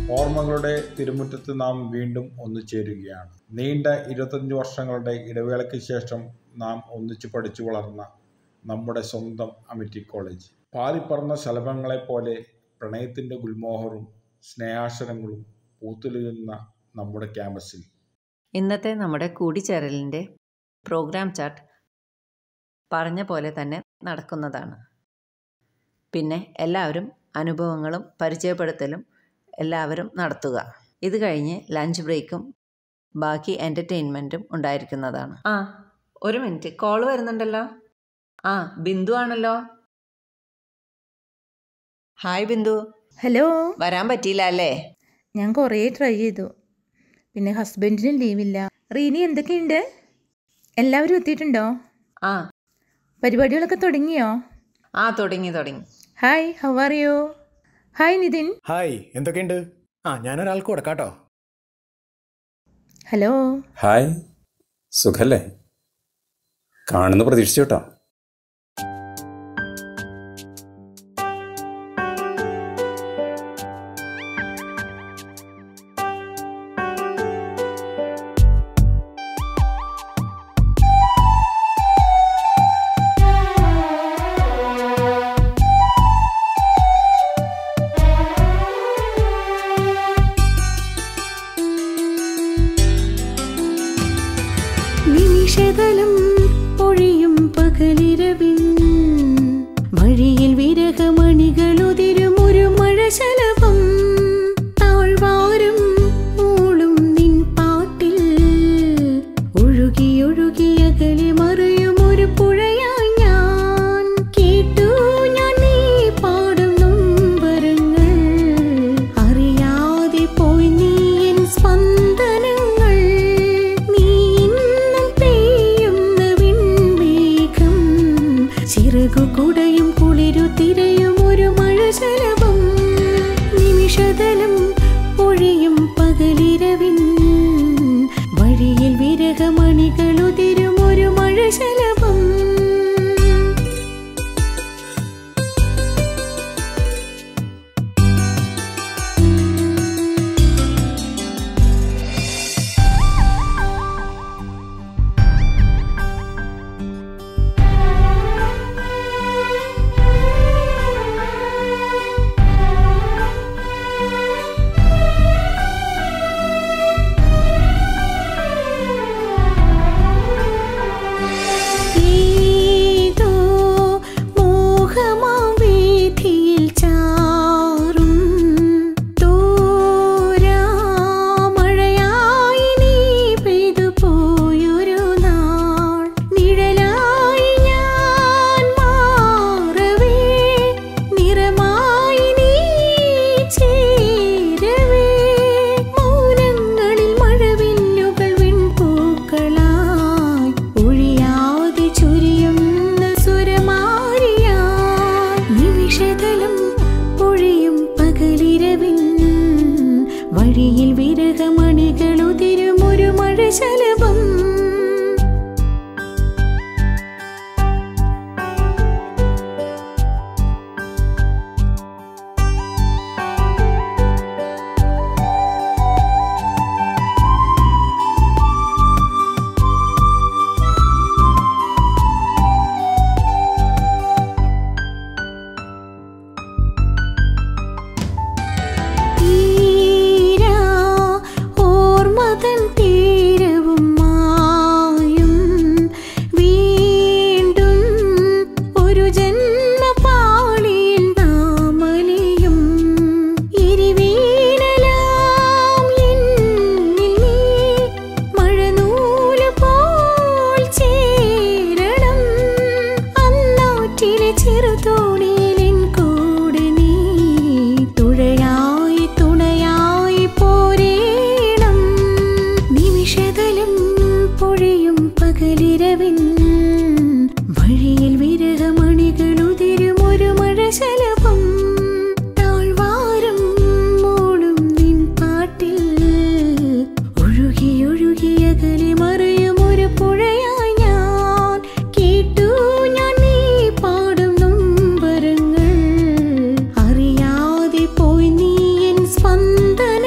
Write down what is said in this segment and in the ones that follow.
ഓർമ്മകളുടെ തിരുമുറ്റത്ത് നാം വീണ്ടും ഒന്നുചേരുകയാണ് നീണ്ട ഇരുപത്തഞ്ച് വർഷങ്ങളുടെ ഇടവേളയ്ക്ക് ശേഷം നാം ഒന്നിച്ചു പഠിച്ചു വളർന്ന നമ്മുടെ സ്വന്തം അമിറ്റി കോളേജ് പാറിപ്പറന്ന ശലഭങ്ങളെപ്പോലെ പ്രണയത്തിൻ്റെ ഗുൽമോഹറും സ്നേഹാക്ഷരങ്ങളും പൂത്തുലയുന്ന നമ്മുടെ ക്യാമ്പസിൽ ഇന്നത്തെ നമ്മുടെ കൂടിച്ചേരലിൻ്റെ പ്രോഗ്രാം ചാർട്ട് പറഞ്ഞ പോലെ തന്നെ നടക്കുന്നതാണ് പിന്നെ എല്ലാവരും അനുഭവങ്ങളും പരിചയപ്പെടുത്തലും എല്ലാവരും നടത്തുക ഇത് കഴിഞ്ഞ് ലഞ്ച് ബ്രേക്കും ബാക്കി എൻ്റർടൈൻമെൻറ്റും ഉണ്ടായിരിക്കുന്നതാണ് ആ ഒരു മിനിറ്റ് കോൾ വരുന്നുണ്ടല്ലോ ആ ബിന്ദു ആണല്ലോ ഹായ് ബിന്ദു ഹലോ വരാൻ പറ്റിയില്ല അല്ലേ ഞാൻ കുറേ ട്രൈ ചെയ്തു പിന്നെ ഹസ്ബൻഡിന് ലീവില്ല റീനി എന്തൊക്കെയുണ്ട് എല്ലാവരും എത്തിയിട്ടുണ്ടോ ആ പരിപാടികളൊക്കെ തുടങ്ങിയോ ആ തുടങ്ങി തുടങ്ങി hi how are you hi Nithin hi എന്തൊക്കെയുണ്ട് ആ ഞാനൊരാൾക്ക് കൊടുക്കാട്ടോ ഹലോ ഹായ് സുഖല്ലേ കാണുന്ന പ്രതീക്ഷിച്ചു കേട്ടോ നിമിഷതലം പൊഴിയും പകലിരവിൻ വഴിയിൽ വിരഹമണികളുതിരും ഒരു മഴശലഭം താഴ്വാരം മൂളും നിൻ പാട്ടിൽ ഒഴുകി ഒഴുകി അകലെ മറയും ഒരു പുഴയായി ഞാൻ കേട്ടു ഞാൻ നീ പാടും നൊമ്പരങ്ങൾ അറിയാതെ പോയി നീ എൻ സ്പന്ദനങ്ങൾ നീ ഇന്നും പെയ്യുന്ന വിൺമേഘം ചിറകു കുടയും കുളിരു തിരയും ഒരു മഴശലഭം നിമിഷതലം പൊഴിയും പകലിരവിൻ വഴിയിൽ വിരഹമണികളുതിരും ഒരു മഴശലഭം ഏതോ മോഹമാം വീഥിയിൽ ചാറും തോരാ മഴയായി നീ പെയ്തു പോയൊരു നാൾ നിഴലായി ഞാൻ മാറവേ നിറമായി നീ ചേരവേ മൗനങ്ങളിൽ മഴവില്ലുകൾ വെൺപൂക്കളായി ഒഴിയാതെ ചൊരിയുന്ന സുരമാരിയാ നിമിഷതലം പൊഴിയും പകലിരവിൻ വഴിയിൽ വിരഹമണികളുതിരും ഒരു മഴശലഭം തീരാ ഓർമ്മതൻ തീരവും മായും വീണ്ടും ഒരു ജന്മപാളിയിൽ നാമലിയും എരിവീണലാം എന്നിൽ നീ മഴനൂല് പോൽ ചേരണം അന്നാറ്റിലെ ചെറുതോണിയിലെൻ കൂടെ നീ തുഴയായി തുണയായി പോരേണം നിമിഷതലം പൊഴിയും പകലിരവിൻ വഴിയിൽ വിരഹമണികളുതിരും ഒരു മഴശലഭം താഴ്വാരം മൂളും നിൻ പാട്ടിൽ ഒഴുകി ഒഴുകി അകലെ മറയും ഒരു പുഴയായി ഞാൻ കേട്ടു ഞാൻ നീ പാടും നൊമ്പരങ്ങൾ അറിയാതെ പോയി നീ എൻ സ്പന്ദന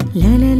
ലല